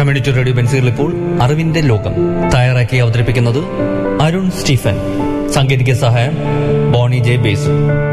community radio ബെൻസുകൾ ഇപ്പോൾ അറിവിന്റെ ലോകം തയ്യാറാക്കി അവതരിപ്പിക്കുന്നത് അരുൺ സ്റ്റീഫൻ സാങ്കേതിക സഹായം ബോണി ജെ ബേസു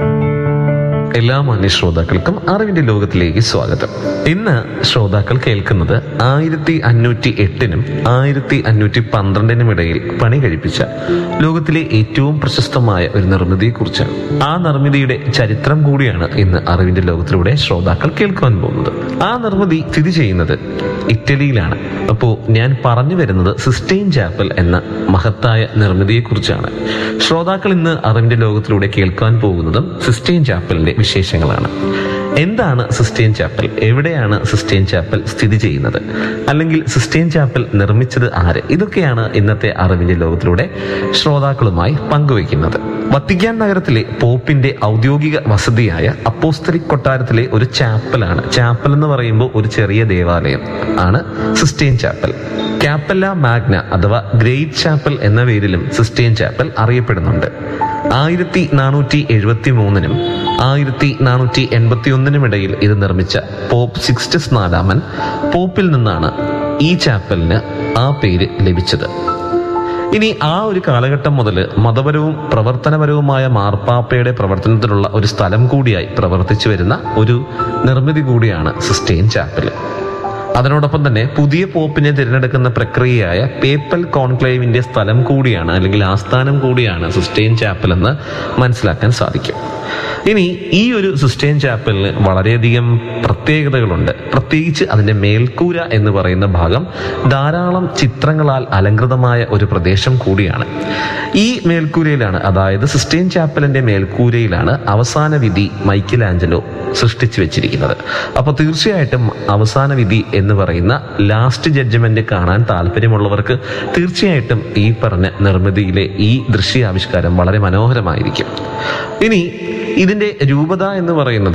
എല്ലാ മാന്യ ശ്രോതാക്കൾക്കും അറിവിന്റെ ലോകത്തിലേക്ക് സ്വാഗതം ഇന്ന് ശ്രോതാക്കൾ കേൾക്കുന്നത് ആയിരത്തി അഞ്ഞൂറ്റി എട്ടിനും ആയിരത്തി അഞ്ഞൂറ്റി പന്ത്രണ്ടിനും ഇടയിൽ പണി കഴിപ്പിച്ച ലോകത്തിലെ ഏറ്റവും പ്രശസ്തമായ ഒരു നിർമ്മിതിയെക്കുറിച്ചാണ് ആ നിർമ്മിതിയുടെ ചരിത്രം കൂടിയാണ് ഇന്ന് അറിവിന്റെ ലോകത്തിലൂടെ ശ്രോതാക്കൾ കേൾക്കുവാൻ പോകുന്നത് ആ നിർമ്മിതി സ്ഥിതി ചെയ്യുന്നത് ഇറ്റലിയിലാണ് അപ്പോ ഞാൻ പറഞ്ഞു വരുന്നത് സിസ്റ്റൈൻ ചാപ്പൽ എന്ന മഹത്തായ നിർമ്മിതിയെക്കുറിച്ചാണ് ശ്രോതാക്കൾ ഇന്ന് അറിവിന്റെ ലോകത്തിലൂടെ കേൾക്കാൻ പോകുന്നതും സിസ്റ്റൈൻ ചാപ്പലിന്റെ വിശേഷങ്ങളാണ് എന്താണ് സിസ്റ്റൈൻ ചാപ്പൽ എവിടെയാണ് സിസ്റ്റൈൻ ചാപ്പൽ സ്ഥിതി ചെയ്യുന്നത് അല്ലെങ്കിൽ സിസ്റ്റൈൻ ചാപ്പൽ നിർമ്മിച്ചത് ആര് ഇതൊക്കെയാണ് ഇന്നത്തെ അറിവിന്റെ ലോകത്തിലൂടെ ശ്രോതാക്കളുമായി പങ്കുവയ്ക്കുന്നത് വത്തിക്കാൻ നഗരത്തിലെ പോപ്പിന്റെ ഔദ്യോഗിക വസതിയായ അപ്പോസ്തലിക് കൊട്ടാരത്തിലെ ഒരു ചാപ്പലാണ് ചാപ്പൽ എന്ന് പറയുമ്പോൾ ഒരു ചെറിയ ദേവാലയം ആണ് സിസ്റ്റൈൻ ചാപ്പൽ കാപ്പല്ല മാഗ്ന അഥവാ ഗ്രേറ്റ് ചാപ്പൽ എന്ന പേരിലും സിസ്റ്റൈൻ ചാപ്പൽ അറിയപ്പെടുന്നുണ്ട് ആയിരത്തി നാനൂറ്റി എഴുപത്തി മൂന്നിനും ആയിരത്തി നാനൂറ്റി എൺപത്തി ഒന്നിനും ഇടയിൽ ഇത് നിർമ്മിച്ച പോപ്പ് സിക്സ്റ്റസ് നാലാമൻ പോപ്പിൽ നിന്നാണ് ഈ ചാപ്പലിന് ആ പേര് ലഭിച്ചത് ഇനി ആ ഒരു കാലഘട്ടം മുതൽ മതപരവും പ്രവർത്തനപരവുമായ മാർപ്പാപ്പയുടെ പ്രവർത്തനത്തിനുള്ള ഒരു സ്ഥലം കൂടിയായി പ്രവർത്തിച്ചു വരുന്ന ഒരു നിർമ്മിതി കൂടിയാണ് സിസ്റ്റൈൻ ചാപ്പൽ അതിനോടൊപ്പം തന്നെ പുതിയ പോപ്പിനെ തിരഞ്ഞെടുക്കുന്ന പ്രക്രിയയായ പേപ്പൽ കോൺക്ലേവിന്റെ സ്ഥലം കൂടിയാണ് അല്ലെങ്കിൽ ആസ്ഥാനം കൂടിയാണ് സിസ്റ്റൈൻ ചാപ്പൽ എന്ന് മനസ്സിലാക്കാൻ സാധിക്കും ഇനി ഈ ഒരു സിസ്റ്റൈൻ ചാപ്പലിന് വളരെയധികം പ്രത്യേകതകളുണ്ട് പ്രത്യേകിച്ച് അതിന്റെ മേൽക്കൂര എന്ന് പറയുന്ന ഭാഗം ധാരാളം ചിത്രങ്ങളാൽ അലങ്കൃതമായ ഒരു പ്രദേശം കൂടിയാണ് ഈ മേൽക്കൂരയിലാണ് അതായത് സിസ്റ്റൈൻ ചാപ്പലിന്റെ മേൽക്കൂരയിലാണ് അവസാന വിധി മൈക്കൽ ആഞ്ചലോ സൃഷ്ടിച്ചു വെച്ചിരിക്കുന്നത് അപ്പോൾ തീർച്ചയായിട്ടും അവസാന വിധി എന്ന് പറയുന്ന ലാസ്റ്റ് ജഡ്ജ്മെന്റ് കാണാൻ താല്പര്യമുള്ളവർക്ക് തീർച്ചയായിട്ടും ഈ പറഞ്ഞ നിർമ്മിതിയിലെ ഈ ദൃശ്യാവിഷ്കാരം വളരെ മനോഹരമായിരിക്കും ഇനി ഇതിന്റെ രൂപത എന്ന് പറയുന്നത്